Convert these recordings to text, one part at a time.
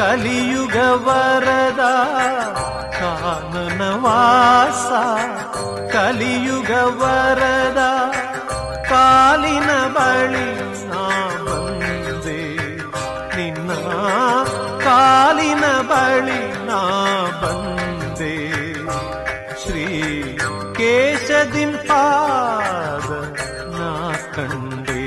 ಕಲಿಯುಗ ವರದ ಕಾನನ ವಾಸ ಕಲಿಯುಗ ವರದ ಕಾಲಿನ ಬಳಿ ನಾ ಬಂದೆ ನಿನ್ನ ಕಾಲಿನ ಬಳಿ ನಾ ಬಂದೆ ಶ್ರೀ ಕೇಶದಿಂಪಾದ ನಾ ಕಂಡೆ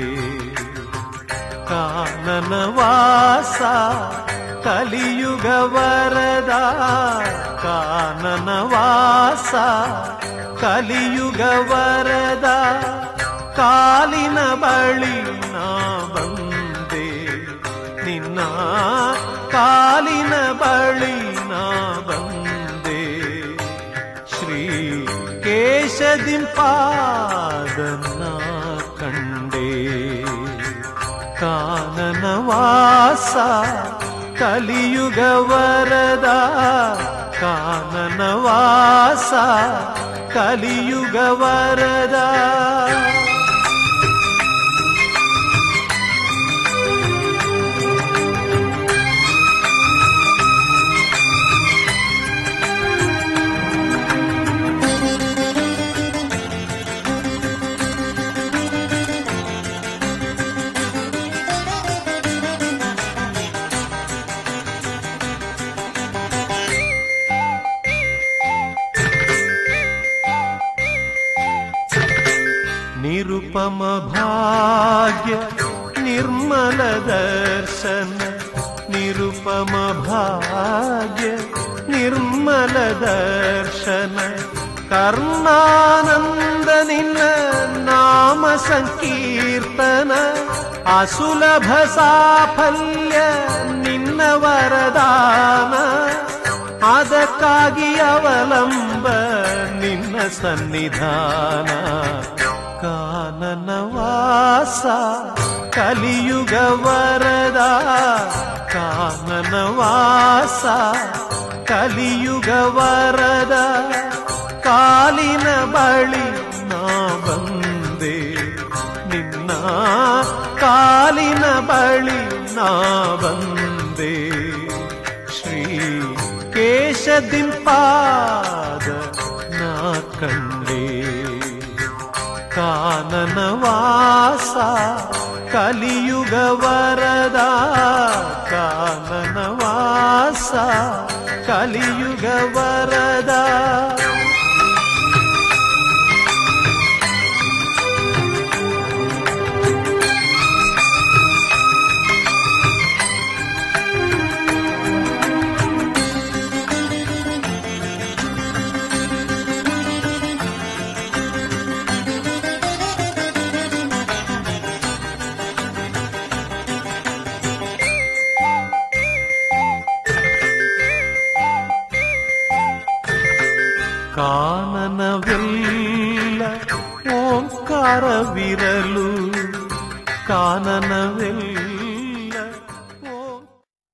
ಕಾನನ ವಾಸ ಕಲಿಯುಗ ವರದ ಕಾನನ ವಾಸ ಕಲಿಯುಗ ವರದ ಕಾಲಿನ ಬಳಿ ನಾ ಬಂದೆ ನಿನ್ನ ಕಾಲಿನ ಬಳಿ ನಾ ಬಂದೆ ಶ್ರೀ ಕೇಶದಿಂಪಾದನ್ನ ಕಂಡೆ ಕಾನನ ವಾಸ ಕಲಿಯುಗ ವರದ ಕಾನನ ವಾಸ ಕಲಿಯುಗ ವರದ ನಿರುಪಮ ಭಾಗ್ಯ ನಿರ್ಮಲ ದರ್ಶನ ನಿರುಪಮ ಭಾಗ್ಯ ನಿರ್ಮಲ ದರ್ಶನ ಕರ್ಣಾನಂದ ನಿನ್ನ ನಾಮ ಸಂಕೀರ್ತನ ಅಸುಲಭ ಸಾಫಲ್ಯ ನಿನ್ನ ವರದಾನ ಅದಕ್ಕಾಗಿ ಅವಲಂಬ ನಿನ್ನ ಸನ್ನಿಧಾನ ಕಾನನ ವಾಸ ಕಲಿಯುಗ ವರದ ಕಾನನ ವಾಸ ಕಲಿಯುಗ ವರದ ಕಾಲಿನ ಬಳಿ ನಾ ಬಂದೆ ನಿನ್ನ ಕಾಲಿನ ಬಳಿ ನಾ ಬಂದೆ ಶ್ರೀ ಕೇಶದಿಂಪಾದ ನಾ ಕಂಡೆ ಕಾನನ ವಾಸ ಕಲಿಯುಗ ವರದ ಕಾನನ ವಾಸ ಕಲಿಯುಗ ವರದ ಕಾನನವೆಲ್ಲ ಓಂಕಾರವಿರಲು ಕಾನನವೆಲ್ಲ ಓಂ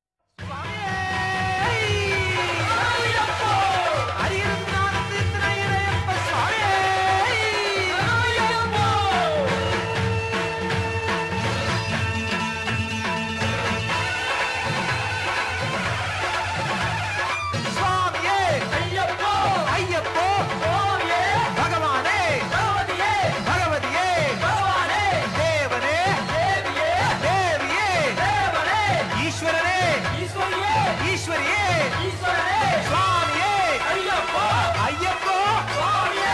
ಸ್ವಾಮಿಯೇ ಅಯ್ಯಪ್ಪ ಅಯ್ಯಪ್ಪ ಸ್ವಾಮಿಯೇ ಭಗವಾನೇ ಭಗವತಿಯೇ ಭಗವತಿಯೇ ಭಗವಾನೇ ದೇವನೇ ದೇವಿಯೇ ದೇವಿಯೇ ದೇವನೇ ಈಶ್ವರನೇ ಈಶ್ವರಿಯೇ ಈಶ್ವರಿಯೇ ಈಶ್ವರನೇ ಸ್ವಾಮಿಯೇ ಅಯ್ಯಪ್ಪ ಅಯ್ಯಪ್ಪ ಸ್ವಾಮಿಯೇ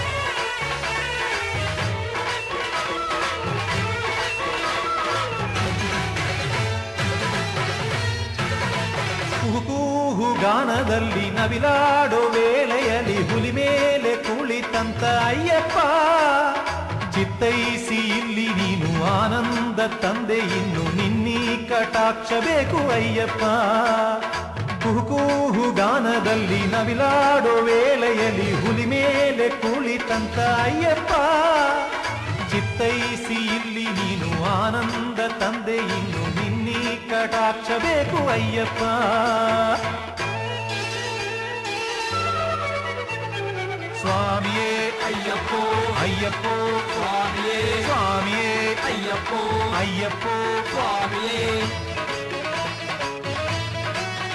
ಕುಹುಕೂಹು ಗಾನದಲ್ಲಿ ನವಿಲಾಡೋ ವೇಳೆಯಲ್ಲಿ ಹುಲಿ ಮೇಲೆ ಕುಳಿತಂತ ಅಯ್ಯಪ್ಪ ಚಿತ್ತೈಸಿ ಇಲ್ಲಿ ನೀನು ಆನಂದ ತಂದೆ ಇನ್ನು ನಿನ್ನೀ ಕಟಾಕ್ಷ ಬೇಕು ಅಯ್ಯಪ್ಪ ಕುಹುಕೂಹು ಗಾನದಲ್ಲಿ ನವಿಲಾಡೋ ವೇಳೆಯಲ್ಲಿ ಹುಲಿ ಮೇಲೆ ಕುಳಿತಂತ ಅಯ್ಯಪ್ಪ ಚಿತ್ತೈಸಿ ಇಲ್ಲಿ ನೀನು ಆನಂದ ತಂದೆ ಇನ್ನು ನಿನ್ನೀ ಕಟಾಕ್ಷ ಬೇಕು ಅಯ್ಯಪ್ಪ ಸ್ವಾಮಿಯೇ ಅಯ್ಯಪ್ಪೋ ಅಯ್ಯಪ್ಪೋ ಸ್ವಾಮಿಯೇ ಸ್ವಾಮಿಯೇ ಅಯ್ಯಪ್ಪೋ ಅಯ್ಯಪ್ಪೋ ಸ್ವಾಮಿಯೇ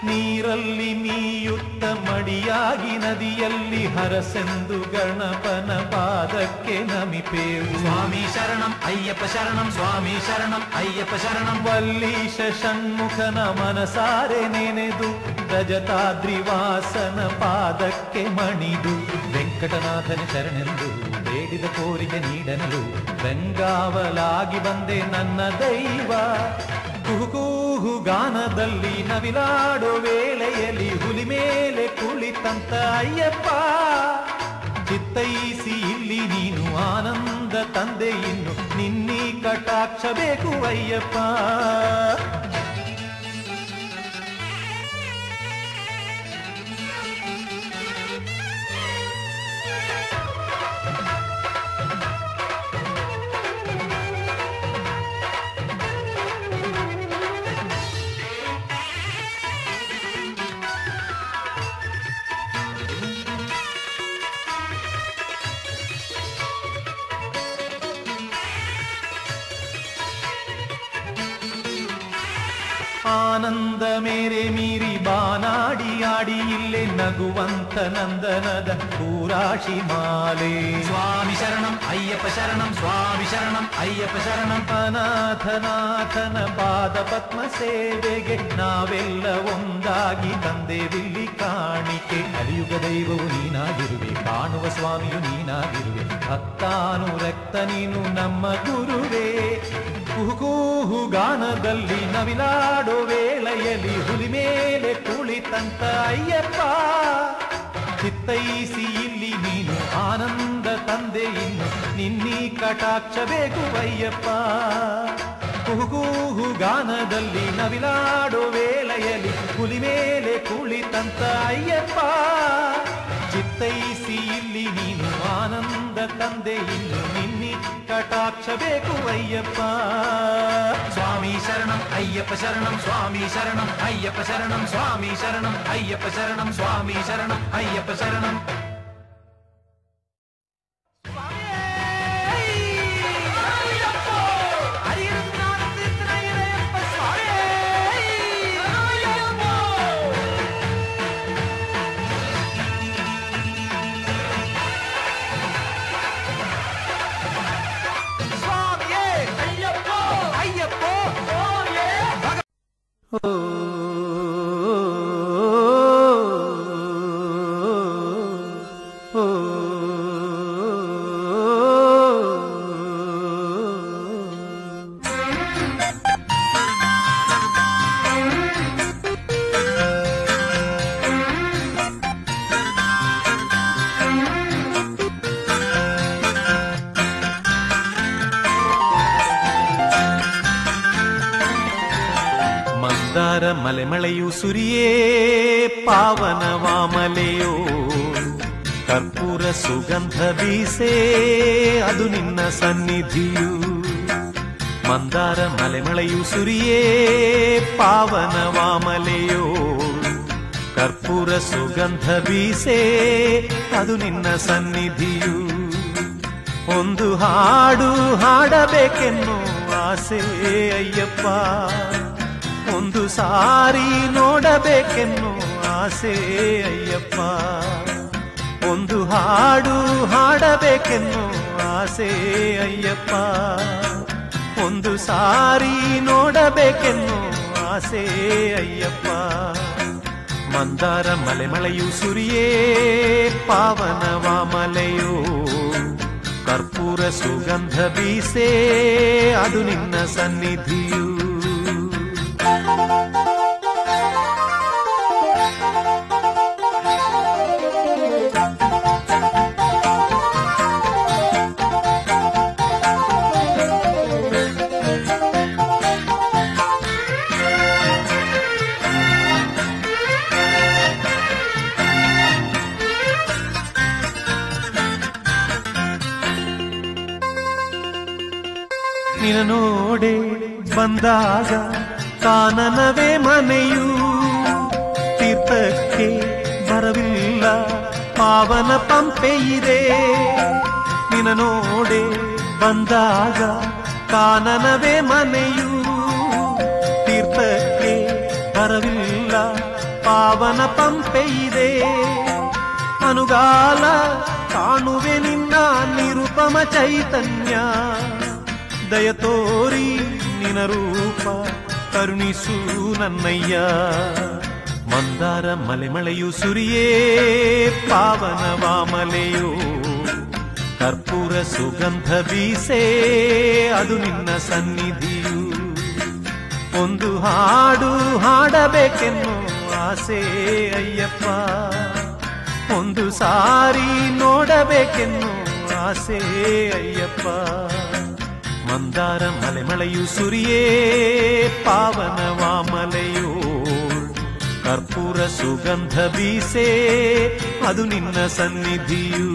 ನೀರಲ್ಲಿ ಮೀಯುತ್ತ ಮಡಿಯಾಗಿ ನದಿಯಲ್ಲಿ ಹರಸೆಂದು ಗಣಪನ ಪಾದಕ್ಕೆ ನಮಿಪೇವು ಸ್ವಾಮಿ ಶರಣಂ ಅಯ್ಯಪ್ಪ ಶರಣಂ ಸ್ವಾಮಿ ಶರಣಂ ಅಯ್ಯಪ್ಪ ಶರಣಂ ವಲ್ಲೀಶ ಷಣ್ಮುಖನ ಮನಸಾರೆ ನೆನೆದು ರಜತಾದ್ರಿವಾಸನ ಪಾದಕ್ಕೆ ಮಣಿದು ವೆಂಕಟನಾಥನ ಶರಣೆಂದು ಬೇಡಿದ ಕೋರಿಕೆ ನೀಡಲು ಬೆಂಗಾವಲಾಗಿ ಬಂದೆ ನನ್ನ ದೈವ ಕುಹುಕೂಹು ಗಾನದಲ್ಲಿ ನವಿಲಾಡೋ ವೇಳೆಯಲ್ಲಿ ಹುಲಿ ಮೇಲೆ ಕುಳಿತಂತ ಅಯ್ಯಪ್ಪ ಚಿತ್ತೈಸಿ ಇಲ್ಲಿ ನೀನು ಆನಂದ ತಂದೆ ಇನ್ನು ನಿನ್ನೀ ಕಟಾಕ್ಷ ಬೇಕು ಅಯ್ಯಪ್ಪ ಆನಂದ ಮೇರೆ ಮೀರಿ ಬಾನಾಡಿ ಆಡಿ ಇಲ್ಲೇ ನಗುವಂತ ನಂದನದ ಪೂರಾಶಿ ಮಾಲೆ ಸ್ವಾಮಿ ಶರಣಂ ಅಯ್ಯಪ್ಪ ಶರಣಂ ಸ್ವಾಮಿ ಶರಣಂ ಅಯ್ಯಪ್ಪ ಶರಣಂ ಅನಾಥನಾಥನ ಪಾದ ಪದ್ಮ ಸೇವೆಗೆ ನಾವೆಲ್ಲ ಒಂದಾಗಿ ತಂದೆವಿಲ್ಲಿ ಕಾಣಿಕೆ ಕಲಿಯುಗ ದೈವವು ನೀನಾಗಿರುವೆ ಕಾಣುವ ಸ್ವಾಮಿಯು ನೀನಾಗಿರುವೆ ಭಕ್ತಾನುರಕ್ತ ನೀನು ನಮ್ಮ ಗುರುವೇ ಕುಹುಕೂಹು ಗಾನದಲ್ಲಿ ನವಿಲಾಡೋ ವೇಳೆಯಲ್ಲಿ ಹುಲಿ ಮೇಲೆ ಕುಳಿತಂತ ಅಯ್ಯಪ್ಪ ಚಿತ್ತೈಸಿ ಇಲ್ಲಿ ನೀನು ಆನಂದ ತಂದೆ ಇನ್ನು ನಿನ್ನೀ ಕಟಾಕ್ಷ ಬೇಕು ಅಯ್ಯಪ್ಪ ಕುಹುಕೂಹು ಗಾನದಲ್ಲಿ ನವಿಲಾಡೋ ವೇಳೆಯಲ್ಲಿ ಹುಲಿ ಮೇಲೆ ಕುಳಿತಂತ ಅಯ್ಯಪ್ಪ ಚಿತ್ತೈಸಿ ಇಲ್ಲಿ ನೀನು ಆನಂದ ತಂದೆ ಇನ್ನು ನಿನ್ನಿ ಕಟಾಕ್ಷ ಬೇಕು ಅಯ್ಯಪ್ಪ ಸ್ವಾಮಿ ಶರಣಂ ಅಯ್ಯಪ್ಪ ಶರಣಂ ಸ್ವಾಮಿ ಶರಣಂ ಅಯ್ಯಪ್ಪ ಶರಣಂ ಸ್ವಾಮಿ ಶರಣಂ ಅಯ್ಯಪ್ಪ ಶರಣಂ ಸ್ವಾಮಿ ಶರಣಂ ಅಯ್ಯಪ್ಪ ಶರಣಂ ಮಂದಾರ ಮಲೆಮಳೆಯು ಸುರಿಯೇ ಪಾವನ ವಾಮಲೆಯೋ ಕರ್ಪೂರ ಸುಗಂಧ ಬೀಸೇ ಅದು ನಿನ್ನ ಸನ್ನಿಧಿಯು ಮಂದಾರ ಮಲೆಮಳೆಯು ಸುರಿಯೇ ಪಾವನ ವಾಮಲೆಯೋ ಕರ್ಪೂರ ಸುಗಂಧ ಬೀಸೇ ಅದು ನಿನ್ನ ಸನ್ನಿಧಿಯು ಒಂದು ಹಾಡು ಹಾಡಬೇಕೆನ್ನು ಆಸೆ ಅಯ್ಯಪ್ಪ ಒಂದು ಸಾರಿ ನೋಡಬೇಕೆನ್ನು ಆಸೆ ಅಯ್ಯಪ್ಪ ಒಂದು ಹಾಡು ಹಾಡಬೇಕೆನ್ನು ಆಸೆ ಅಯ್ಯಪ್ಪ ಒಂದು ಸಾರಿ ನೋಡಬೇಕೆನ್ನು ಆಸೆ ಅಯ್ಯಪ್ಪ ಮಂದಾರ ಮಲೆ ಮಳೆಯು ಸುರಿಯೇ ಪಾವನ ವಾಮಲೆಯೋ ಕರ್ಪೂರ ಸುಗಂಧ ಬೀಸೇ ಅದು ನಿನ್ನ ಸನ್ನಿಧಿಯು ನಿನ ನೋಡೆ ಬಂದಾಗ ಕಾನನವೇ ಮನೆಯು ತೀರ್ಥಕ್ಕೆ ಬರವಿಲ್ಲ ಪಾವನ ಪಂಪೆ ಇದೆ ನಿನ ನೋಡೆ ಬಂದಾಗ ಕಾನನವೇ ಮನೆಯು ತೀರ್ಥಕ್ಕೆ ಬರವಿಲ್ಲ ಪಾವನ ಪಂಪೆ ಇದೆ ಅನುಗಾಲ ಕಾಣುವೆ ನಿನ್ನ ನಿರುಪಮ ಚೈತನ್ಯ ದಯ ತೋರಿ ನಿನ ರೂಪ ಕರುಣಿಸು ನನ್ನಯ್ಯ ಮಂದಾರ ಮಲೆಮಳೆಯು ಸುರಿಯೇ ಪಾವನ ವಾಮಲೆಯೋ ಕರ್ಪೂರ ಸುಗಂಧ ಬೀಸೇ ಅದು ನಿನ್ನ ಸನ್ನಿಧಿಯು ಒಂದು ಹಾಡು ಹಾಡಬೇಕೆನ್ನು ಆಸೆ ಅಯ್ಯಪ್ಪ ಒಂದು ಸಾರಿ ನೋಡಬೇಕೆನ್ನು ಆಸೆ ಅಯ್ಯಪ್ಪ ಮಂದಾರ ಮಲೆಮಳೆಯು ಸುರಿಯೇ ಪಾವನ ವಾಮಲೆಯೋ ಕರ್ಪೂರ ಸುಗಂಧ ಬೀಸೇ ಅದು ನಿನ್ನ ಸನ್ನಿಧಿಯು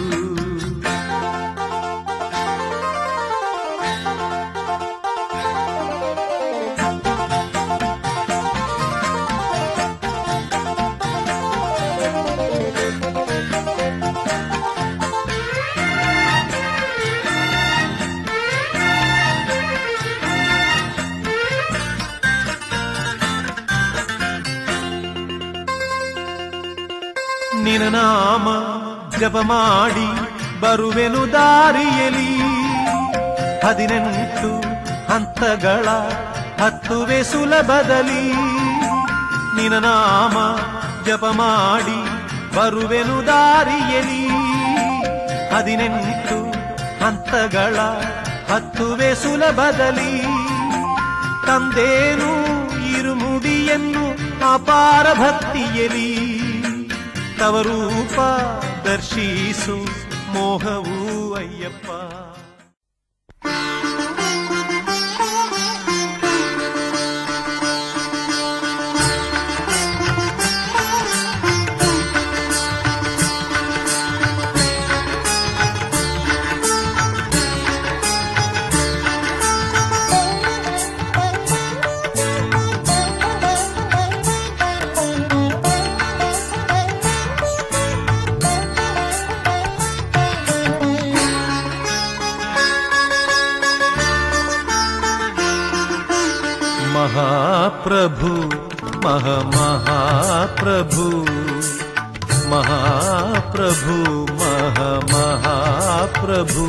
ನಿನ ನಾಮ ಜಪ ಮಾಡಿ ಬರುವೆನು ದಾರಿಯಲಿ ಹದಿನೆಂಟು ಹಂತಗಳ ಹತ್ತುವೆ ಸುಲಭದಲ್ಲಿ ನಿನ ನಾಮ ಜಪ ಮಾಡಿ ಬರುವೆನು ದಾರಿಯಲಿ ಹದಿನೆಂಟು ಹಂತಗಳ ಹತ್ತುವೆ ಸುಲಭದಲ್ಲಿ ತಂದೇನು ಇರುಮುಡಿಯನ್ನು ಅಪಾರ ಭಕ್ತಿಯಲಿ ತವರೂಪ ದರ್ಶಿಸು ಮೋಹವು ಅಯ್ಯಪ್ಪ ಮಹಾಪ್ರಭು ಮಹ ಮಹಾಪ್ರಭು ಮಹಾಪ್ರಭು ಮಹ ಮಹಾಪ್ರಭು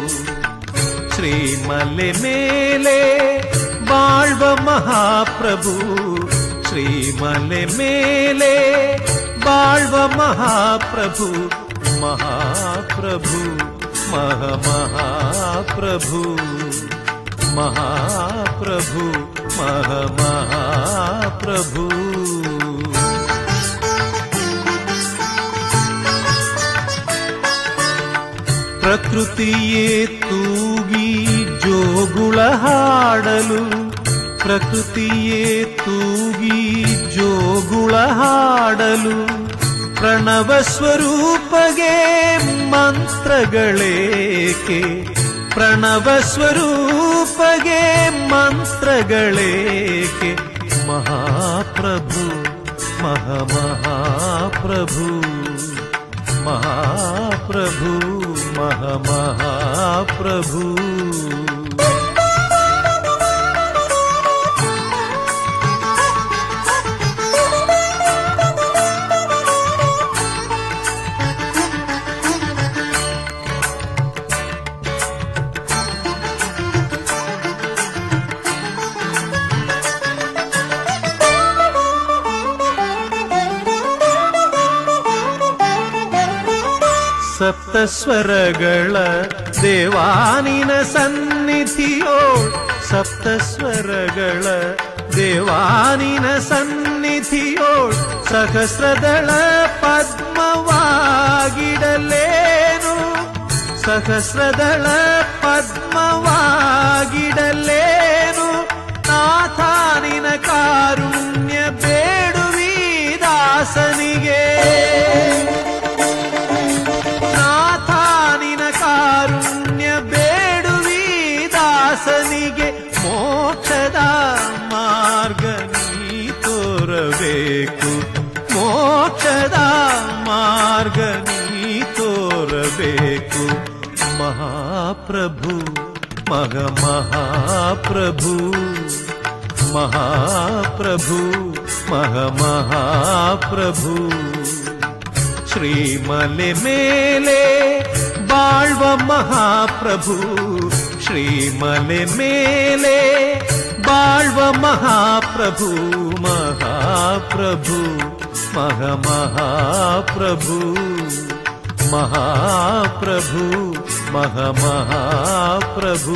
ಶ್ರೀಮಲೆ ಮೇಲೆ ಬಾಳ್ವ ಮಹಾಪ್ರಭು ಶ್ರೀಮಲೆ ಮೇಲೆ ಬಾಳ್ವ ಮಹಾಪ್ರಭು ಮಹಾಪ್ರಭು ಮಹ ಮಹಾಪ್ರಭು ಮಹಾಪ್ರಭು ಮಹ ಮಹಾಪ್ರಭು ಪ್ರಕೃತಿಯೇ ತೂಗಿ ಜೋಗುಳ ಹಾಡಲು ಪ್ರಕೃತಿಯೇ ತೂಗಿ ಜೋಗುಳ ಹಾಡಲು ಪ್ರಣವ ಸ್ವರೂಪಗೆ ಮಂತ್ರಗಳೇಕೆ ಪ್ರಣವ ಸ್ವರೂಪಗೆ ಮಂತ್ರಗಳೇಕೆ ಮಹಾಪ್ರಭು ಮಹ ಮಹಾಪ್ರಭು ಮಹಾಪ್ರಭು ಮಹ ಮಹಾಪ್ರಭು ಸಪ್ತಸ್ವರಗಳ ದೇವಾನಿನ ಸನ್ನಿಧಿಯೋಳ್ ಸಪ್ತಸ್ವರಗಳ ದೇವಾನಿನ ಸನ್ನಿಧಿಯೋಳ್ ಸಹಸ್ರದಳ ಪದ್ಮವಾಗಿಡಲೇನು ಸಹಸ್ರದಳ ಪದ್ಮವಾಗಿಡಲೇನು ನಾಥಾನಿನ ಕಾರುಣ್ಯ ಬೇಡುವಿ ದಾಸನಿಗೆ ನಾಥಾನಿನ ಕಾರುಣ್ಯ ಬೇಡುವಿ ದಾಸನಿಗೆ ಮೋಕ್ಷದ ಮಾರ್ಗ ನೀ ತೋರಬೇಕು ಮೋಕ್ಷದ ಮಾರ್ಗ ನೀ ತೋರಬೇಕು ಮಹಾಪ್ರಭು ಮಗ ಮಹಾಪ್ರಭು ಮಹಾಪ್ರಭು ಮಹಾಮಹಾಪ್ರಭು ಶ್ರೀಮಲೆ ಮೇಲೆ ಬಾಳ್ವ ಮಹಾಪ್ರಭು ಶ್ರೀಮಲೆ ಮೇಲೆ ಬಾಳ್ವ ಮಹಾಪ್ರಭು ಮಹಾಪ್ರಭು ಮಹಾಮಹಾಪ್ರಭು ಮಹಾಪ್ರಭು ಮಹಾಮಹಾಪ್ರಭು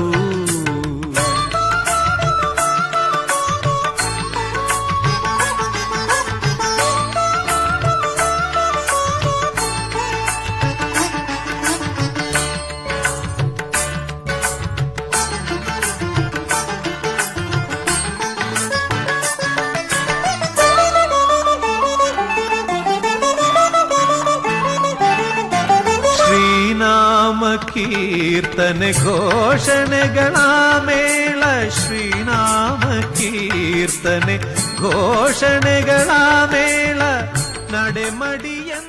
ಶ್ರೀನಾಮ ಕೀರ್ತನೆ ಘೋಷಣೆಗಳ ಮೇಳ ಶ್ರೀನಾಮ ಕೀರ್ತನೆ ಘೋಷಣೆಗಳ ಮೇಳ ನಡೆಮಡಿಯಂತೆ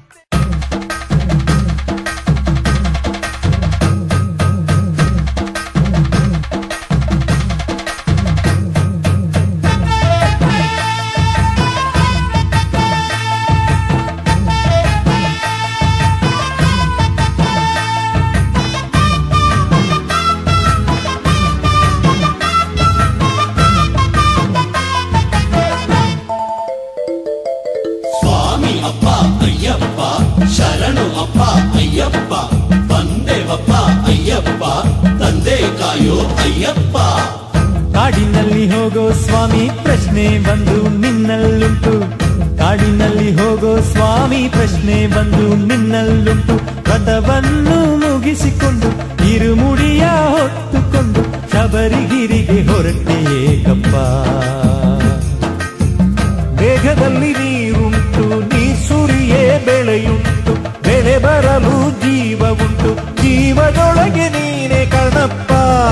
ಸ್ವಾಮಿ ಅಪ್ಪ ಅಯ್ಯಪ್ಪ ಶರಣು ಅಪ್ಪ ಅಯ್ಯಪ್ಪ ಬಂದೆವಪ್ಪ ಅಯ್ಯಪ್ಪ ತಂದೆ ಕಾಯೋ ಅಯ್ಯಪ್ಪ ಕಾಡಿನಲ್ಲಿ ಹೋಗೋ ಸ್ವಾಮಿ ಪ್ರಶ್ನೆ ಬಂದು ನಿನ್ನಲ್ಲುಂಟು ಕಾಡಿನಲ್ಲಿ ಹೋಗೋ ಸ್ವಾಮಿ ಪ್ರಶ್ನೆ ಬಂದು ನಿನ್ನಲ್ಲುಂಟು ವ್ರತವನ್ನು ಮುಗಿಸಿಕೊಂಡು ಇರುಮುಡಿಯ ಹೊತ್ತುಕೊಂಡು ಶಬರಿಗಿರಿಗೆ ಹೊರಟೆ ಏಕಪ್ಪ ಮೇಘದಲ್ಲಿ ನೀರುಂಟು ನೀ ಸುರಿಯೇ ಬೆಳೆಯುಂಟು ಬೆಳೆ ಬರಲು ಜೀವ ಉಂಟು ಜೀವದೊಳಗೆ ನೀನೆ ಕಣಪ್ಪ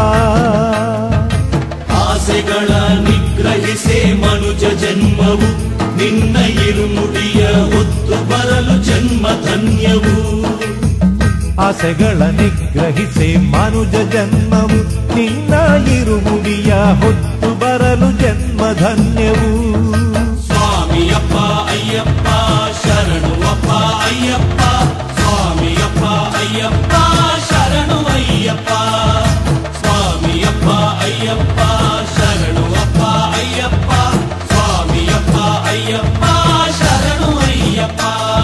ಆಸೆಗಳ ನಿಗ್ರಹಿಸೆ ಮನುಜ ಜನ್ಮವು ನಿನ್ನ ಇರುಮುಡಿಯ ಹೊತ್ತು ಬರಲು ಜನ್ಮ ಧನ್ಯವು ಆಸೆಗಳ ನಿಗ್ರಹಿಸಿ ಮನುಜ ಜನ್ಮವು ನಿನ್ನ ಇರುಮುಡಿಯ ಹೊತ್ತು ಬರಲು ಜನ್ಮ ಧನ್ಯವು ಸ್ವಾಮಿಯಪ್ಪ ಅಯ್ಯಪ್ಪ ಶರಣು ಅಪ್ಪ ಅಯ್ಯಪ್ಪ ಸ್ವಾಮಿಯಪ್ಪ ಅಯ್ಯಪ್ಪ ಶರಣು ಅಯ್ಯಪ್ಪ ಸ್ವಾಮಿಯಪ್ಪ ಅಯ್ಯಪ್ಪ ಶರಣು ಅಪ್ಪ ಅಯ್ಯಪ್ಪ ಸ್ವಾಮಿಯಪ್ಪ ಅಯ್ಯಪ್ಪ ಶರಣು ಅಯ್ಯಪ್ಪ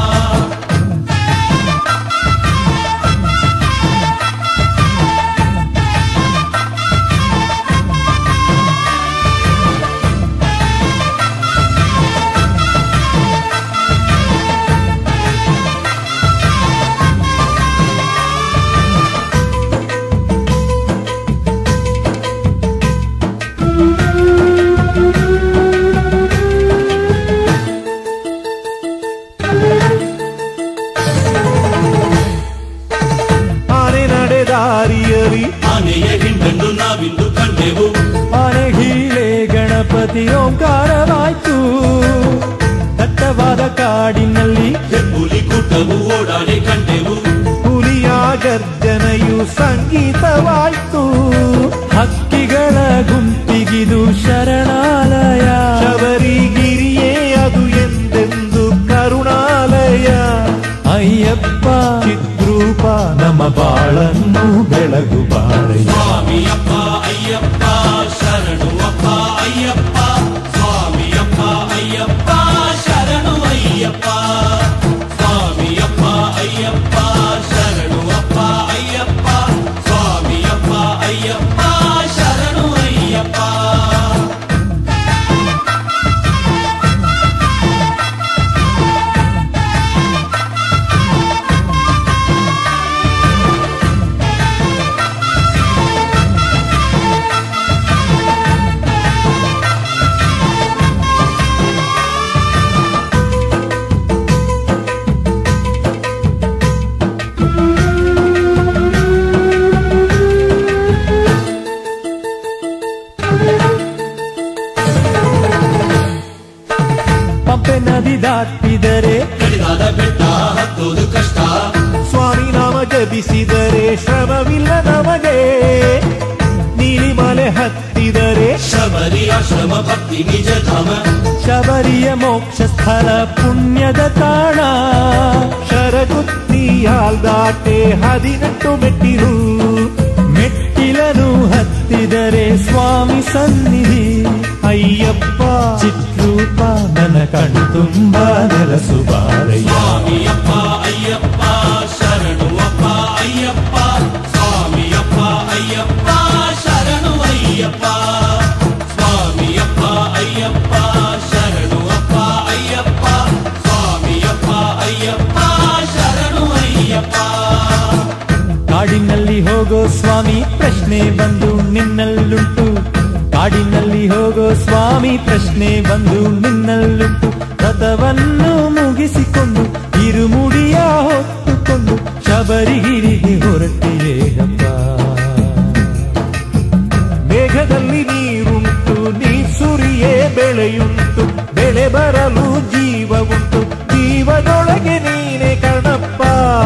ಆನೆ ನಡೆದಾರಿಯರಿ ಆನೆಯ ಹಿಂಡನ್ನು ನಾವಿಂದು ಕಂಡೆವು ಆನೆ ಹೀಳೆ ಗಣಪತಿ ಓಂಕಾರವಾಯ್ತು ದಟ್ಟವಾದ ಕಾಡಿನಲ್ಲಿ ಹೆಬ್ಬುಲಿ ಕೂಟವು ಓಡಾಡಿ ಕಂಡೆವು ಹುಲಿಯ ಗರ್ಜನೆಯು ಸಂಗೀತವಾಯ್ತು ಹಕ್ಕಿಗಳ ಗುಂಪಿಗಿದು ಶರಣಾಲಯ ಶಬರಿಗಿರಿಯೇ ಅದು ಎಂದೆಂದು ಕರುಣಾಲಯ ಅಯ್ಯಪ್ಪ ಚಿದ್ರೂಪ ನಮ್ಮ ಬಾಳನ್ನು ಬೆಳಗು ಬಾಳೆಯ ಸ್ವಾಮಿಯಪ್ಪ ಅಯ್ಯಪ್ಪ ಶರಣು ಅಪ್ಪ ಅಯ್ಯಪ್ಪ ಸ್ವಾಮಿಯಪ್ಪ ಅಯ್ಯಪ್ಪ ಶರಣು ಅಯ್ಯಪ್ಪ ಸ್ವಾಮಿಯಪ್ಪ ಅಯ್ಯಪ್ಪ ಶರಣು ಅಪ್ಪ ಅಯ್ಯಪ್ಪ ಸ್ವಾಮಿಯಪ್ಪ ಅಯ್ಯಪ್ಪ ಶರಣು ಅಯ್ಯಪ್ಪ ಪಂಪೆ ನದಿ ದಾಟಿದರೆ ಕಡಿದಾದ ಬೆಟ್ಟ ಹತ್ತೋದು ಕಷ್ಟ ಸ್ವಾಮಿ ನಾಮ ಜಪಿಸಿದರೆ ಶ್ರಮವಿಲ್ಲ ನಮಗೆ ನೀಲಿಮಲೆ ಹತ್ತಿದರೆ ಶಬರಿಯ ಶ್ರಮ ಭಕ್ತಿ ನಿಜ ಧಾಮ ಶಬರಿಯ ಮೋಕ್ಷ ಸ್ಥಳ ಪುಣ್ಯದ ತಾಣ ಶರಗುತ್ತಿಯಾಲ್ ದಾಟೆ ಹದಿನೆಂಟು ಮೆಟ್ಟಿಲು ಮೆಟ್ಟಿಲನು ಹತ್ತಿದರೆ ಸ್ವಾಮಿ ಸನ್ನಿಧಿ ಅಯ್ಯಪ್ಪ ಚಿತ್ರೂಪ ನನ್ನ ಕಣ್ಣು ತುಂಬ ನೆಲಸು ಬಾರಯ್ಯ ಸ್ವಾಮಿಯಪ್ಪ ಅಯ್ಯಪ್ಪ ಶರಣು ಅಪ್ಪ ಅಯ್ಯಪ್ಪ ಸ್ವಾಮಿಯಪ್ಪ ಅಯ್ಯಪ್ಪ ಶರಣು ಅಯ್ಯಪ್ಪ ಸ್ವಾಮಿಯಪ್ಪ ಅಯ್ಯಪ್ಪ ಶರಣು ಅಪ್ಪ ಅಯ್ಯಪ್ಪ ಸ್ವಾಮಿಯಪ್ಪ ಅಯ್ಯಪ್ಪ ಶರಣು ಅಯ್ಯಪ್ಪ ಕಾಡಿನಲ್ಲಿ ಹೋಗೋ ಸ್ವಾಮಿ ಪ್ರಶ್ನೆ ಬಂದು ನಿನ್ನಲ್ಲುಂಟು ಕಾಡಿನಲ್ಲಿ ಹೋಗೋ ಸ್ವಾಮಿ ಪ್ರಶ್ನೆ ಬಂದು ನಿನ್ನಲ್ಲುಂಟು ರಥವನ್ನು ಮುಗಿಸಿಕೊಂಡು ಇರುಮುಡಿಯ ಹೊತ್ತುಕೊಂಡು ಶಬರಿಗಿರಿಗೆ ಹೊರಟಿವೆ ಹಬ್ಬ ಮೇಘದಲ್ಲಿ ನೀರುಂಟು ನೀ ಸುರಿಯೇ ಬೆಳೆಯುಂಟು ಬೆಳೆ ಬರಲು ಜೀವ ಉಂಟು ಜೀವದೊಳಗೆ ನೀನೆ ಕಣಪ್ಪ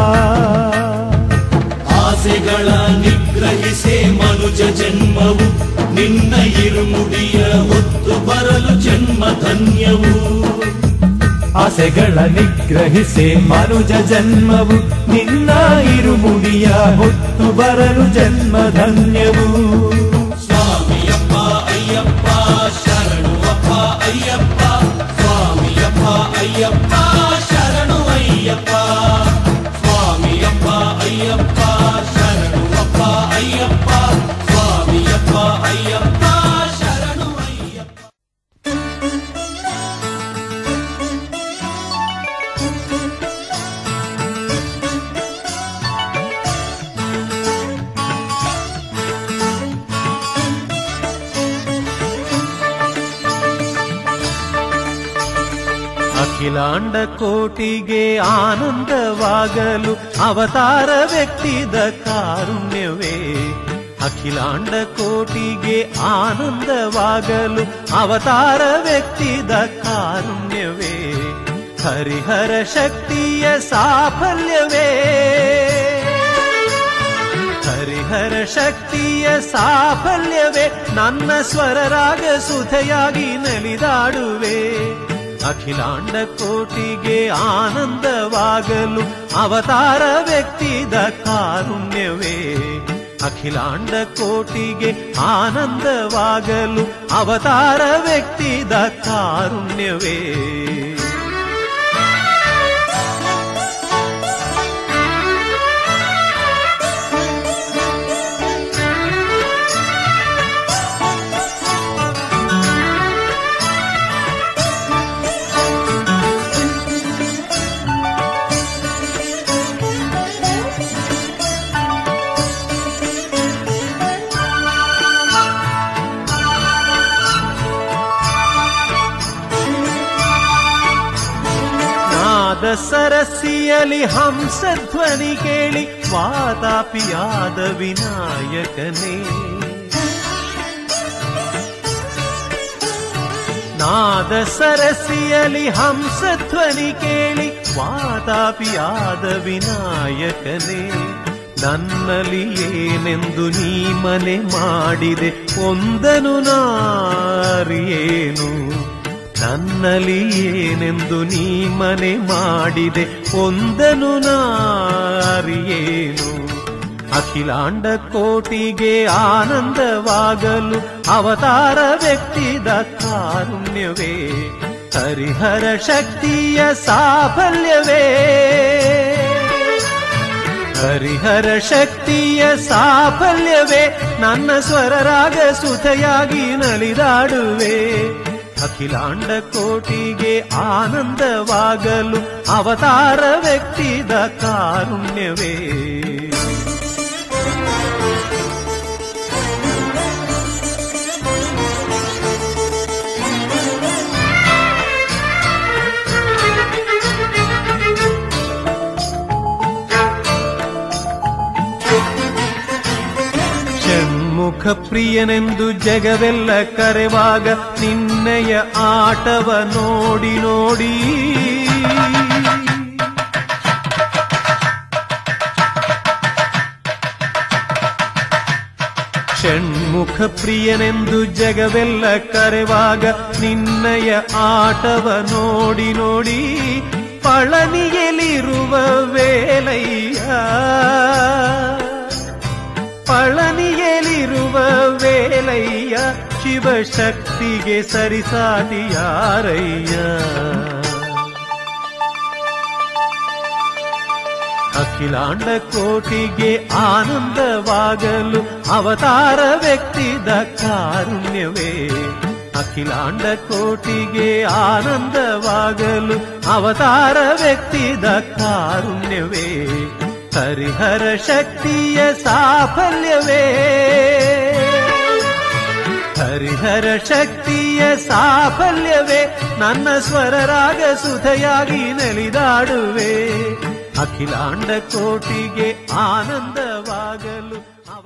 ಆಸೆಗಳ ನಿಗ್ರಹಿಸೆ ಮನುಜ ಜನ್ಮವು ನಿನ್ನ ಇರುಮುಡಿಯ ಹೊತ್ತು ಬರಲು ಜನ್ಮ ಧನ್ಯವು ಆಸೆಗಳ ನಿಗ್ರಹಿಸೆ ಮನುಜ ಜನ್ಮವು ನಿನ್ನ ಇರುಮುಡಿಯ ಹೊತ್ತು ಬರಲು ಜನ್ಮ ಧನ್ಯವು ಸ್ವಾಮಿಯಪ್ಪ ಅಯ್ಯಪ್ಪ ಶರಣು ಅಪ್ಪ ಅಯ್ಯಪ್ಪ ಸ್ವಾಮಿಯಪ್ಪ ಅಯ್ಯಪ್ಪ ಶರಣು ಅಯ್ಯಪ್ಪ ಸ್ವಾಮಿಯಪ್ಪ ಅಯ್ಯಪ್ಪ ಶರಣು ಅಪ್ಪ ಅಯ್ಯಪ್ಪ ಸ್ವಾಮಿಯಪ್ಪ ಅಯ್ಯಪ್ಪ ಶರಣು ಅಯ್ಯಪ್ಪ ಅಖಿಲಾಂಡ ಕೋಟಿಗೆ ಆನಂದವಾಗಲು ಅವತಾರ ವ್ಯಕ್ತಿದ ಕಾರುಣ್ಯವೇ ಅಖಿಲಾಂಡ ಕೋಟಿಗೆ ಆನಂದವಾಗಲು ಅವತಾರ ವ್ಯಕ್ತಿದ ಕಾರುಣ್ಯವೇ ಹರಿಹರ ಶಕ್ತಿಯ ಸಾಫಲ್ಯವೇ ಹರಿಹರ ಶಕ್ತಿಯ ಸಾಫಲ್ಯವೇ ನನ್ನ ಸ್ವರರಾಗ ಸುಧೆಯಾಗಿ ನಲಿದಾಡುವೆ ಅಖಿಲಾಂಡ ಕೋಟಿಗೆ ಆನಂದವಾಗಲು ಅವತಾರ ವ್ಯಕ್ತಿದ ಕಾರುಣ್ಯವೇ ಅಖಿಲಾಂಡ ಕೋಟಿಗೆ ಆನಂದವಾಗಲು ಅವತಾರ ವ್ಯಕ್ತಿದ ಕಾರುಣ್ಯವೇ ನಾದ ಸರಸಿಯಲಿ ಹಂಸಧ್ವನಿ ಕೇಳಿ ವಾತಾಪಿಯಾದ ವಿನಾಯಕನೇ ನಾದ ಸರಸಿಯಲಿ ಹಂಸಧ್ವನಿ ಕೇಳಿ ವಾತಾಪಿಯಾದ ವಿನಾಯಕನೇ ನನ್ನಲ್ಲಿ ಏನೆಂದು ನೀ ಮನೆ ಮಾಡಿದೆ ಒಂದನು ನಾರಿಯೇನು ನನ್ನಲ್ಲಿ ಏನೆಂದು ನೀ ಮನೆ ಮಾಡಿದೆ ಒಂದನು ನಾರಿಯೇನು ಅಖಿಲಾಂಡ ಕೋಟಿಗೆ ಆನಂದವಾಗಲು ಅವತಾರ ವ್ಯಕ್ತಿದ ಕಾರುಣ್ಯವೇ ಹರಿಹರ ಶಕ್ತಿಯ ಸಾಫಲ್ಯವೇ ಹರಿಹರ ಶಕ್ತಿಯ ಸಾಫಲ್ಯವೇ ನನ್ನ ಸ್ವರರಾಗ ಸುಧೆಯಾಗಿ ನಲಿದಾಡುವೆ ಅಖಿಲಾಂಡ ಕೋಟಿಗೆ ಆನಂದವಾಗಲು ಅವತಾರ ವ್ಯಕ್ತಿದ ಕಾರುಣ್ಯವೇ ಷಣ್ಮುಖ ಪ್ರಿಯನೆಂದು ಜಗವೆಲ್ಲ ಕರೆವಾಗ ನಿನ್ನಯ ಆಟವ ನೋಡಿ ನೋಡಿ ಷಣ್ಮುಖ ಪ್ರಿಯನೆಂದು ಜಗವೆಲ್ಲ ಕರೆವಾಗ ನಿನ್ನಯ ಆಟವ ನೋಡಿ ನೋಡಿ ಪಳನಿಯಲಿರುವ ವೇಲಯ್ಯ ಪಳನಿಯಲಿರುವ ವೇಲಯ್ಯ ಶಿವಶಕ್ತಿಗೆ ಸರಿಸಾಟಿ ಯಾರಯ್ಯ ಅಖಿಲಾಂಡ ಕೋಟಿಗೆ ಆನಂದವಾಗಲು ಅವತಾರ ವ್ಯಕ್ತಿದ ಕಾರುಣ್ಯವೇ ಅಖಿಲಾಂಡ ಕೋಟಿಗೆ ಆನಂದವಾಗಲು ಅವತಾರ ವ್ಯಕ್ತಿದ ಕಾರುಣ್ಯವೇ ಹರಿಹರ ಶಕ್ತಿಯ ಸಾಫಲ್ಯವೇ ಹರಿಹರ ಶಕ್ತಿಯ ಸಾಫಲ್ಯವೇ ನನ್ನ ಸ್ವರರಾಗ ಸುಧೆಯಾಗಿ ನಲಿದಾಡುವೆ ಅಖಿಲಾಂಡ ಕೋಟಿಗೆ ಆನಂದವಾಗಲು ಅವ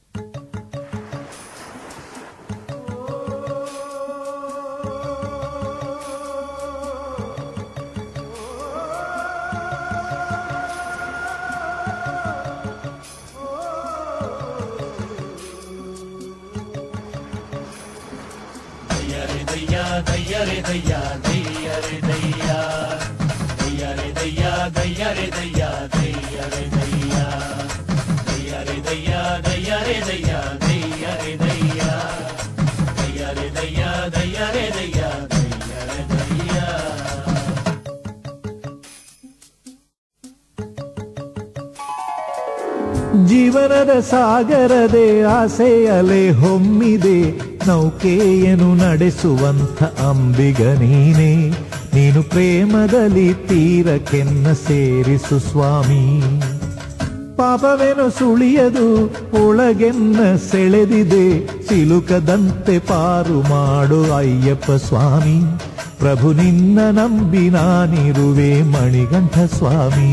ಜೀವನದ ಸಾಗರದೆ ಆಸೆ ಅಲೆ ಹೊಮ್ಮಿದೆ ನೌಕೆಯನ್ನು ನಡೆಸುವಂಥ ಅಂಬಿಗ ನೀನೇ ನೀನು ಪ್ರೇಮದಲ್ಲಿ ತೀರಕ್ಕೆನ್ನ ಸೇರಿಸು ಸ್ವಾಮಿ ಪಾಪವೇನು ಸುಳಿಯದು ಒಳಗೆನ್ನ ಸೆಳೆದಿದೆ ಸಿಲುಕದಂತೆ ಪಾರು ಮಾಡು ಅಯ್ಯಪ್ಪ ಸ್ವಾಮಿ ಪ್ರಭು ನಿನ್ನ ನಂಬಿ ನಾನಿರುವೆ ಮಣಿಗಂಠ ಸ್ವಾಮಿ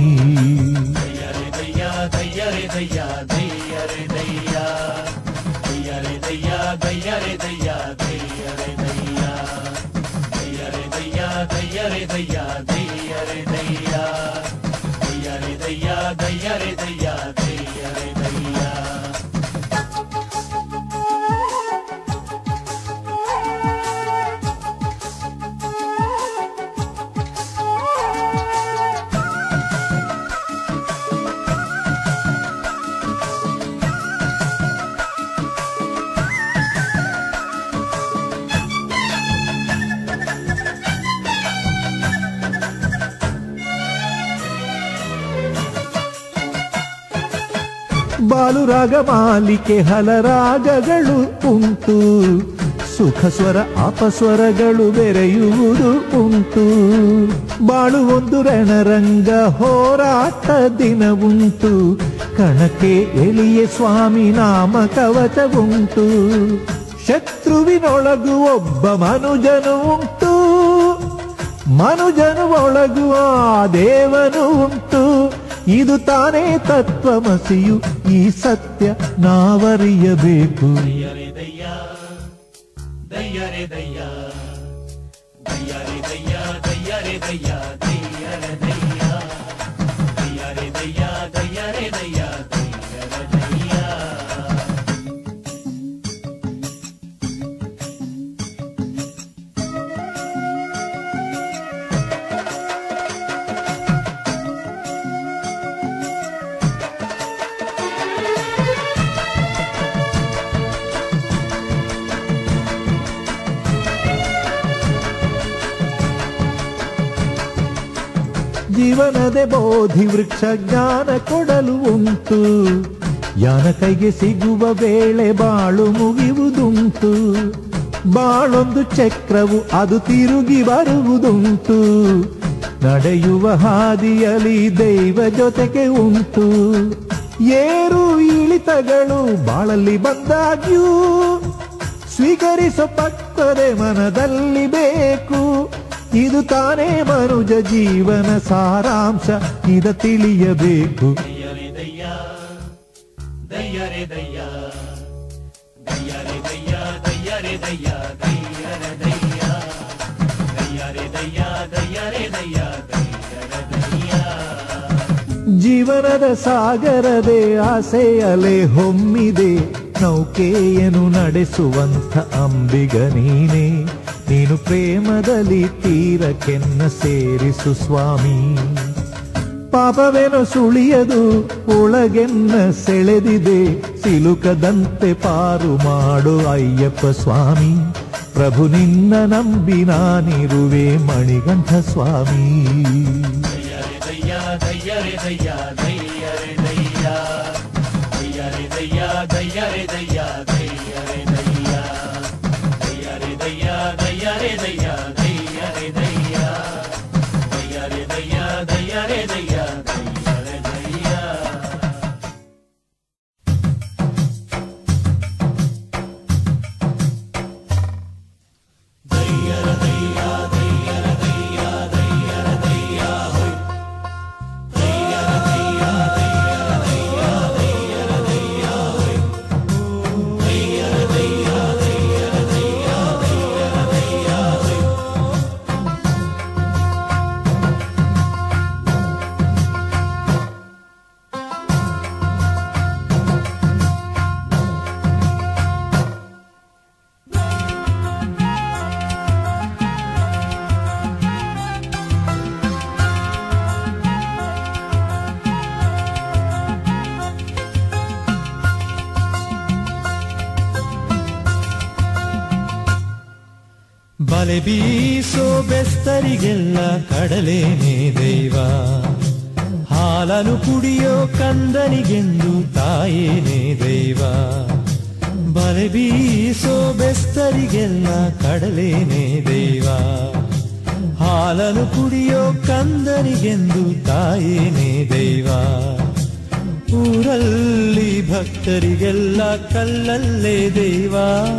ಬಾಲುರಾಗ ಮಾಲಿಕೆ ಹಲರಾಗಗಳು ಉಂಟು ಸುಖ ಸ್ವರ ಅಪಸ್ವರಗಳು ಬೆರೆಯುವುದು ಉಂಟು ಬಾಳು ಒಂದು ರಣರಂಗ ಹೋರಾಟ ದಿನ ಉಂಟು ಕಣಕ್ಕೆ ಎಳಿಯ ಸ್ವಾಮಿ ನಾಮ ಕವಚ ಉಂಟು ಶತ್ರುವಿನೊಳಗು ಒಬ್ಬ ಮನುಜನು ಉಂಟು ಮನುಜನು ಒಳಗು ಆ ದೇವನು ಉಂಟು ಇದು ತಾನೇ ತತ್ವಮಸಿಯು ಈ ಸತ್ಯ ನಾವರಿಯಬೇಕು ಜೀವನದ ಬೋಧಿ ವೃಕ್ಷ ಜ್ಞಾನ ಕೊಡಲು ಉಂಟು ಯಾನ ಕೈಗೆ ಸಿಗುವ ವೇಳೆ ಬಾಳು ಮುಗಿಯುವುದುಂಟು ಬಾಳೊಂದು ಚಕ್ರವು ಅದು ತಿರುಗಿ ಬರುವುದುಂಟು ನಡೆಯುವ ಹಾದಿಯಲ್ಲಿ ದೈವ ಜೊತೆಗೆ ಉಂಟು ಏರು ಇಳಿತಗಳು ಬಾಳಲ್ಲಿ ಬಂದಾಗ್ಯೂ ಸ್ವೀಕರಿಸೋ ಪಕ್ವದೆ ಮನದಲ್ಲಿ ಬೇಕು ಇದು ತಾನೇ ಮನುಜ ಜೀವನ ಸಾರಾಂಶ ಇದ ತಿಳಿಯಬೇಕು ಜೀವನದ ಸಾಗರದೆ ಆಸೆ ಅಲೆ ಹೊಮ್ಮಿದೆ ನೌಕೆಯನ್ನು ನಡೆಸುವಂಥ ಅಂಬಿಗ ನೀನೇ ನೀನು ಪ್ರೇಮದಲ್ಲಿ ತೀರಕ್ಕೆನ್ನ ಸೇರಿಸು ಸ್ವಾಮಿ ಪಾಪವೇನೋ ಸುಳಿಯದು ಒಳಗೆನ್ನ ಸೆಳೆದಿದೆ ಸಿಲುಕದಂತೆ ಪಾರು ಮಾಡು ಅಯ್ಯಪ್ಪ ಸ್ವಾಮಿ ಪ್ರಭು ನಿನ್ನ ನಂಬಿ ನಾನಿರುವೆ ಮಣಿಗಂಠ ಸ್ವಾಮಿ ದಯ್ಯ ದಯ್ಯ ರೇ ದಯ್ಯ ದಯ್ಯ ರೇ ದಯ್ಯ ದಯ್ಯ ರೇ ದಯ್ಯ ದಯ್ಯ ರೇ ದಯ್ಯ ದಯ್ಯ ರೇ ದಯ್ಯ ದಯ್ಯ ರೇ ದಯ್ಯ ದಯ್ಯ ರೇ ದಯ್ಯ ದಯ್ಯ ರೇ ದಯ್ಯ ದಯ್ಯ ರೇ ದಯ್ಯ ದಯ್ಯ ರೇ ದಯ್ಯ ದಯ್ಯ ರೇ ದಯ್ಯ ಬಲೆ ಬೀಸೋ ಬೆಸ್ತರಿಗೆಲ್ಲ ಕಡಲೇನೆ ದೈವ ಹಾಲನು ಕುಡಿಯೋ ಕಂದನಿಗೆಂದು ತಾಯೇನೆ ದೈವ ಬಲೆ ಬೀಸೋ ಬೆಸ್ತರಿಗೆಲ್ಲ ಕಡಲೇನೆ ದೈವ ಹಾಲನು ಕುಡಿಯೋ ಕಂದನಿಗೆಂದು ತಾಯೇನೆ ದೈವ ಊರಲ್ಲಿ ಭಕ್ತರಿಗೆಲ್ಲ ಕಲ್ಲಲ್ಲೇ ದೈವ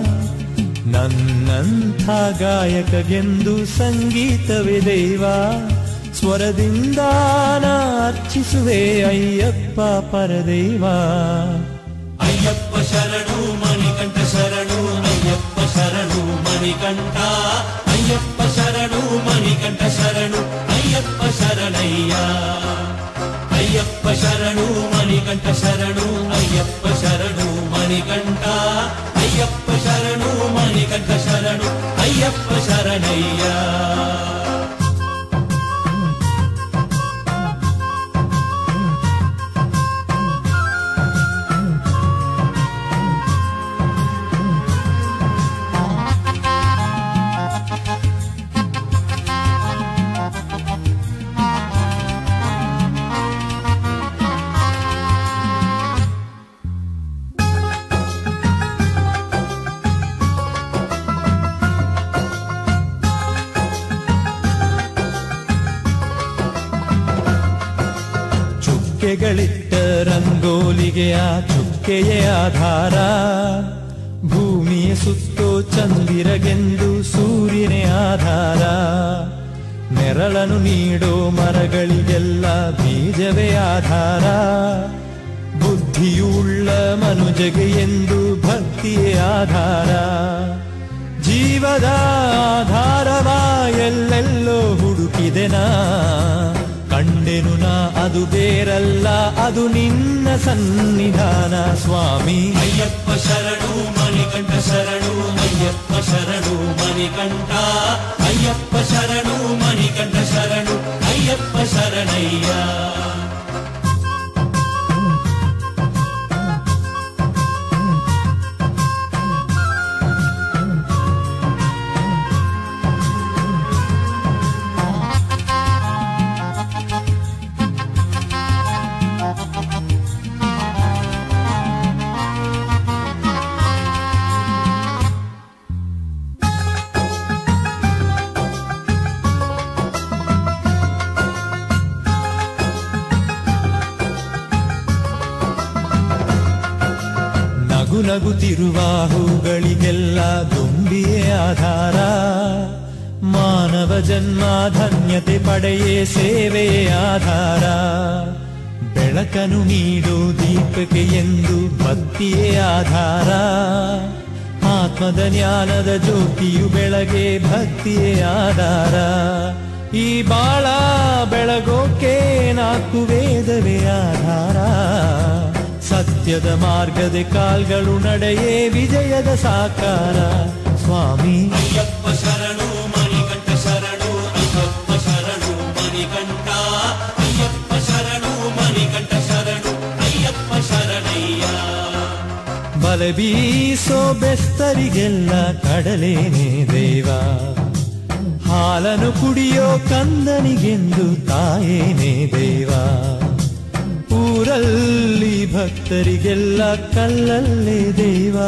ನನ್ನಂಥ ಗಾಯಕಗೆಂದು ಸಂಗೀತವೇ ದೈವ ಸ್ವರದಿಂದ ನಾ ಅರ್ಚಿಸುವೆ ಅಯ್ಯಪ್ಪ ಪರದೈವ ಅಯ್ಯಪ್ಪ ಶರಣು ಮಣಿಕಂಠ ಶರಣು ಅಯ್ಯಪ್ಪ ಶರಣು ಮಣಿಕಂಠ ಅಯ್ಯಪ್ಪ ಶರಣು ಮಣಿಕಂಠ ಶರಣು ಅಯ್ಯಪ್ಪ ಶರಣಯ್ಯ ಅಯ್ಯಪ್ಪ ಶರಣು ಮಣಿಕಂಠ ಶರಣು ಅಯ್ಯಪ್ಪ ಶರಣು ಮಣಿಕಂಠ ಅಯ್ಯಪ್ಪ ಶರಣು ಮಣಿಕಂಠ ಶರಣು ಅಯ್ಯಪ್ಪ ಶರಣಯ್ಯ ಚುಕ್ಕೆಗಳಿಟ್ಟ ರಂಗೋಲಿಗೆ ಆ ಚುಕ್ಕೆಯೇ ಆಧಾರ ಭೂಮಿಯ ಸುತ್ತೋ ಚಂದಿರಗೆಂದು ಸೂರ್ಯನೇ ಆಧಾರ ನೆರಳನು ನೀಡೋ ಮರಗಳಿಗೆಲ್ಲ ಬೀಜವೇ ಆಧಾರ ಬುದ್ಧಿಯುಳ್ಳ ಮನುಜಗೆ ಎಂದು ಭಕ್ತಿಯೇ ಆಧಾರ ಜೀವದ ಆಧಾರವ ಎಲ್ಲೆಲ್ಲೋ ಹುಡುಕಿದೆನಾ ಕಂಡೆನು ನಾ ಅದು ಬೇರಲ್ಲ ಅದು ನಿನ್ನ ಸನ್ನಿಧಾನ ಸ್ವಾಮಿ ಅಯ್ಯಪ್ಪ ಶರಣು ಮಣಿಕಂಠ ಶರಣು ಅಯ್ಯಪ್ಪ ಶರಣು ಮಣಿಕಂಠ ಅಯ್ಯಪ್ಪ ಶರಣು ಮಣಿಕಂಠ ಶರಣು ಅಯ್ಯಪ್ಪ ಶರಣಯ್ಯ ನಗು ನಗುತ್ತಿರುವ ಹೂಗಳಿಗೆಲ್ಲ ದುಂಬಿಯೇ ಆಧಾರ ಮಾನವ ಜನ್ಮ ಧನ್ಯತೆ ಪಡೆಯೇ ಸೇವೆಯೇ ಆಧಾರ ಬೆಳಕನು ನೀಡು ದೀಪಕ್ಕೆ ಎಂದು ಭಕ್ತಿಯೇ ಆಧಾರ ಆತ್ಮದ ಜ್ಞಾನದ ಜ್ಯೋತಿಯು ಬೆಳಗ್ಗೆ ಭಕ್ತಿಯೇ ಆಧಾರ ಈ ಬಾಳ ಬೆಳಗೋಕೆ ನಾಲ್ಕು ವೇದವೇ ಆಧಾರ ಸತ್ಯದ ಮಾರ್ಗದ ಕಾಲ್ಗಳು ನಡೆಯೇ ವಿಜಯದ ಸಾಕಾರ ಸ್ವಾಮಿ ಅಯ್ಯಪ್ಪ ಶರಣು ಮಣಿಕಂಠ ಶರಣು ಅಯ್ಯಪ್ಪ ಶರಣು ಮಣಿಕಂಠ ಅಯ್ಯಪ್ಪ ಶರಣು ಮಣಿಕಂಠ ಶರಣು ಅಯ್ಯಪ್ಪ ಶರಣಯ್ಯ ಬಲೆ ಬೀಸೋ ಬೆಸ್ತರಿಗೆಲ್ಲ ಕಡಲೇನೆ ದೇವ ಹಾಲನು ಕುಡಿಯೋ ಕಂದನಿಗೆಂದು ತಾಯೇನೆ ದೇವ ಊರಲ್ಲಿ ಭಕ್ತರಿಗೆಲ್ಲ ಕಲ್ಲಲ್ಲೇ ದೇವ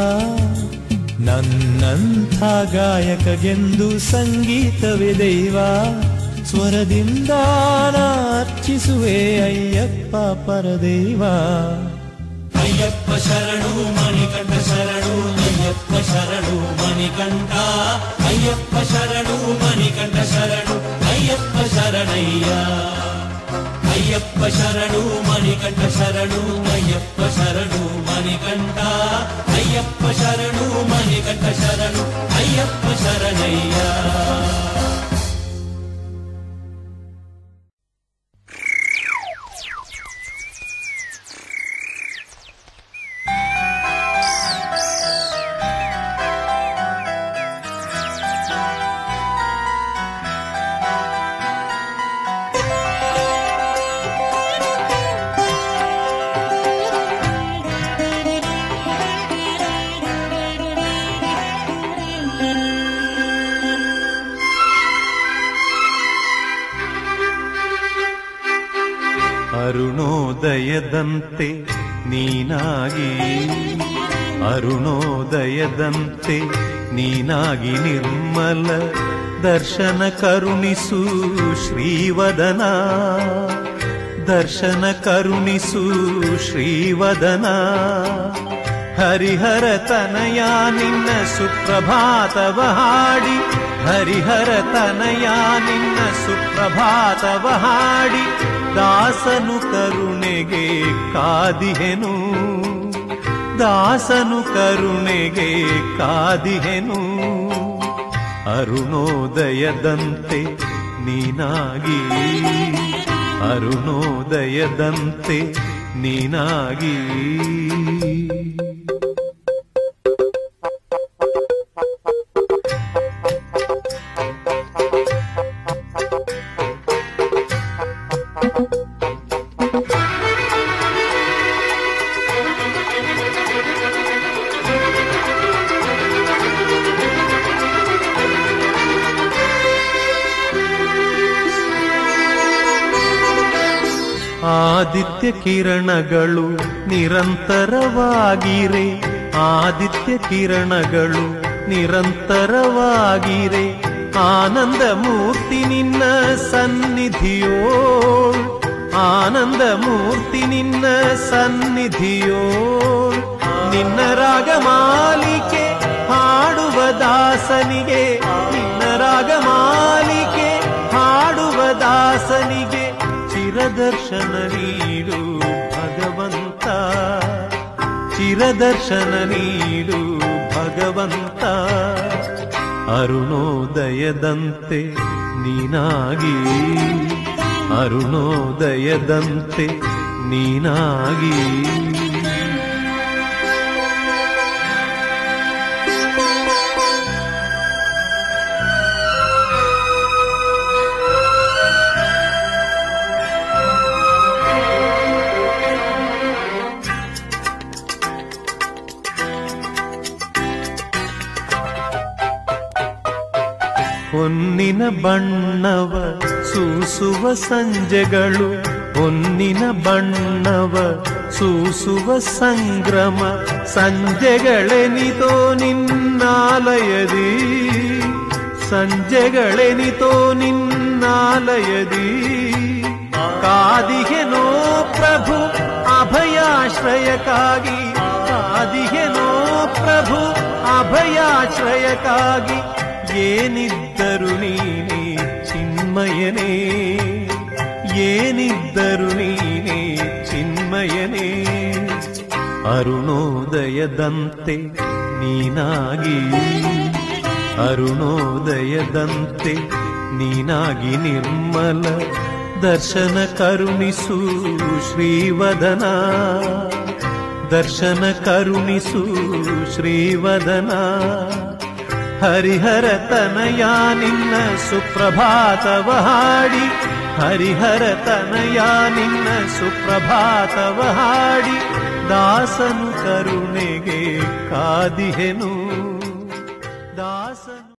ನನ್ನಂಥ ಗಾಯಕಗೆಂದು ಸಂಗೀತವೇ ದೈವ ಸ್ವರದಿಂದ ನಾ ಅರ್ಚಿಸುವೆ ಅಯ್ಯಪ್ಪ ಪರದೇವ ಅಯ್ಯಪ್ಪ ಶರಣು ಮಣಿಕಂಠ ಶರಣು ಅಯ್ಯಪ್ಪ ಶರಣು ಮಣಿಕಂಠ ಅಯ್ಯಪ್ಪ ಶರಣು ಮಣಿಕಂಠ ಶರಣು ಅಯ್ಯಪ್ಪ ಶರಣಯ್ಯ ಅಯ್ಯಪ್ಪ ಶರಣು ಮಣಿಕಂಠ ಶರಣು ಅಯ್ಯಪ್ಪ ಶರಣು ಮಣಿಕಂಠ ಅಯ್ಯಪ್ಪ ಶರಣು ಮಣಿಕಂಠ ಶರಣು ಅಯ್ಯಪ್ಪ ಶರಣಯ್ಯ ಅರುಣೋದಯದಂತೆ ನೀನಾಗಿ ಅರುಣೋದಯದಂತೆ ನೀನಾಗಿ ನಿರ್ಮಲ ದರ್ಶನ ಕರುಣಿಸು ಶ್ರೀವದನ ದರ್ಶನ ಕರುಣಿಸು ಶ್ರೀವದನ ಹರಿಹರ ತನಯ ನಿನ್ನ ಸುಪ್ರಭಾತವ ಹಾಡಿ ಹರಿಹರ ತನಯ ನಿನ್ನ ಸುಪ್ರಭಾತವ ಹಾಡಿ ದಾಸನು ಕರುಣೆಗೆ ಕಾದಿಹೆನು ದಾಸನು ಕರುಣೆಗೆ ಕಾದಿಹೆನು ಅರುಣೋದಯದಂತೆ ನೀನಾಗಿ ಅರುಣೋದಯದಂತೆ ನೀನಾಗಿ ಆದಿತ್ಯ ಕಿರಣಗಳು ನಿರಂತರವಾಗಿರೆ ಆದಿತ್ಯ ಕಿರಣಗಳು ನಿರಂತರವಾಗಿರೆ ಆನಂದ ಮೂರ್ತಿ ನಿನ್ನ ಸನ್ನಿಧಿಯೋ ಆನಂದ ಮೂರ್ತಿ ನಿನ್ನ ಸನ್ನಿಧಿಯೋ ನಿನ್ನ ರಾಗಮಾಲಿಕೆ ಹಾಡುವ ದಾಸನಿಗೆ ನಿನ್ನ ರಾಗಮಾಲಿಕೆ ಹಾಡುವ ದಾಸನಿಗೆ ಚಿರದರ್ಶನ ನೀಡು ಭಗವಂತ ಚಿರದರ್ಶನ ನೀಡು ಭಗವಂತ ಅರುಣೋದಯದಂತೆ ನೀನಾಗಿ ಅರುಣೋದಯದಂತೆ ನೀನಾಗಿ ಹೊನ್ನಿನ ಬಣ್ಣವ ಸೂಸುವ ಸಂಜೆಗಳು ಹೊನ್ನಿನ ಬಣ್ಣವ ಸೂಸುವ ಸಂಗ್ರಮ ಸಂಜೆಗಳೆನಿತೋ ನಿನ್ನಾಲಯದಿ ಸಂಜೆಗಳೆನಿತೋ ನಿನ್ನಾಲಯದಿ ಕಾದಿಗೆನೋ ಪ್ರಭು ಅಭಯಾಶ್ರಯಕ್ಕಾಗಿ ಕಾದಿಗೆನೋ ಪ್ರಭು ಅಭಯಾಶ್ರಯಕ್ಕಾಗಿ ಏನಿದ್ದರು ನೀನೇ ಚಿನ್ಮಯನೇ ಏನಿದ್ದರು ನೀನೇ ಚಿನ್ಮಯನೇ ಅರುಣೋದಯದಂತೆ ನೀನಾಗಿ ಅರುಣೋದಯದಂತೆ ನೀನಾಗಿ ನಿರ್ಮಲ ದರ್ಶನ ಕರುಣಿಸು ಶ್ರೀವದನ ದರ್ಶನ ಕರುಣಿಸು ಶ್ರೀವದನ ಹರಿಹರ ತನಯ ನಿನ್ನ ಸುಪ್ರಭಾತವ ಹಾಡಿ ಹರಿಹರ ತನಯ ನಿನ್ನ ಸುಪ್ರಭಾತವ ಹಾಡಿ ದಾಸನು ಕರುಣೆಗೆ ಕಾದಿಹೆನು ದಾಸನು